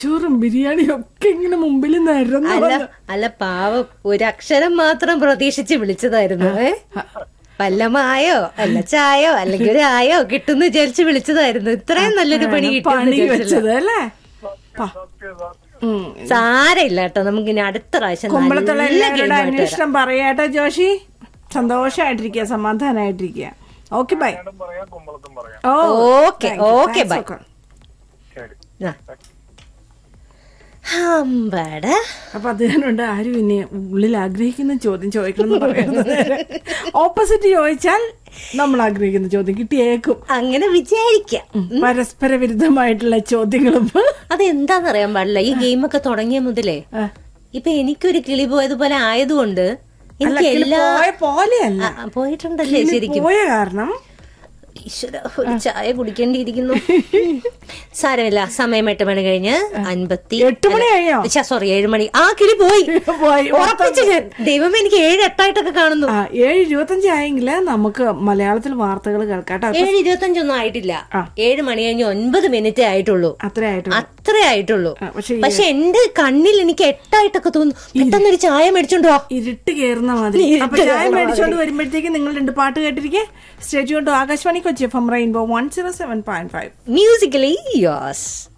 ചോറും ബിരിയാണിയും ഒക്കെ ഇങ്ങനെ മുമ്പിൽ നിരന്ന് അല്ല വന്ന് അല്ല പാവം ഒരു അക്ഷരം മാത്രം പ്രതീക്ഷിച്ച് വിളിച്ചതായിരുന്നു ഏ വല്ലമായോ അല്ല ചായോ അല്ലെങ്കിൽ ഒരു ആയോ കിട്ടുന്ന വിചാരിച്ച് വിളിച്ചതായിരുന്നു ഇത്രയും നല്ലൊരു പണി പണി കിട്ടും വെച്ചത് അല്ലേ പ- സത്യം സത്യം ഉം. സാരമില്ല കേട്ടോ നമുക്ക് ഇനി അടുത്ത പ്രാവശ്യം കുമ്പളത്തുള്ള നല്ല എല്ലാവരുടെ ഗെയിമായിട്ട് വരാം അന്വേഷണം പറയാട്ടോ ജോഷി സന്തോഷമായിട്ടിരിക്കുക സമാധാനമായിട്ടിരിക്കുക ഓക്കെ ബൈ ഞാനും പറയാം കുമ്പളത്തും പറയാം ഓ okay thank you. Okay Thanks bye okay. ശരി ആ. ഹമ്പട അപ്പൊ അത് കണ്ടുകൊണ്ട് ആരും ഇനി ഉള്ളിൽ ആഗ്രഹിക്കുന്ന ചോദ്യം ചോദിക്കണം എന്ന് പറയുന്നത് ഓപ്പോസിറ്റ് ചോദിച്ചാൽ നമ്മൾ ആഗ്രഹിക്കുന്ന ചോദ്യം കിട്ടിയേക്കും അങ്ങനെ വിചാരിക്കാം ഉം. പരസ്പര വിരുദ്ധമായിട്ടുള്ള ചോദ്യങ്ങളും അതെന്താന്നറിയാൻ പാടില്ല ഈ ഗെയിമൊക്കെ തുടങ്ങിയ മുതലേ ആ. ഇപ്പൊ എനിക്കൊരു കിളി പോയതുപോലെ ആയതുകൊണ്ട് അല്ല, എനിക്ക് കിളി എല്ലാ പോയ പോലെയല്ല ആ, പോയിട്ടുണ്ടല്ലേ കിളി ശരിക്കും പോയ കാരണം ഈശ്വര ഒരു ചായ കുടിക്കേണ്ടിയിരിക്കുന്നു സാരമില്ല സമയം എട്ട് മണി കഴിഞ്ഞ് അൻപത്തി എട്ട് മണി കഴിഞ്ഞോ? സോറി ഏഴ് മണി ആ കിളി പോയി പോയി ഉറപ്പിച്ചു ഞാൻ ദൈവം എനിക്ക് ഏഴ് എട്ടായിട്ടൊക്കെ കാണുന്നു ആ ഏഴ് ഇരുപത്തഞ്ച് ആയെങ്കിൽ നമുക്ക് മലയാളത്തിൽ വാർത്തകൾ കേൾക്കാട്ടോ ഏഴ് ഇരുപത്തഞ്ചൊന്നും ആയിട്ടില്ല ആ. ഏഴ് മണി കഴിഞ്ഞ് ഒൻപത് മിനിറ്റേ ആയിട്ടുള്ളൂ അത്രേ ആയിട്ടുള്ളൂ അത്രേ ആയിട്ടുള്ളൂ ആ, പക്ഷേ ഈ പക്ഷെ എന്റെ കണ്ണിൽ എനിക്ക് എട്ടായിട്ടൊക്കെ തോന്നുന്നു പെട്ടെന്നൊരു ചായ മേടിച്ചോണ്ടോ ഇരുട്ട് കയറുന്ന മാതിരി ഇരുട്ട് അപ്പൊ ചായ കയറുന്ന മേടിച്ചോണ്ട് വരുമ്പോഴത്തേക്ക് നിങ്ങൾ രണ്ട് പാട്ട് കേട്ടിരിക്കെ സ്റ്റേജ് കൊണ്ട് Akashvani Kochi F M rainbow one zero seven point five musically യോസ്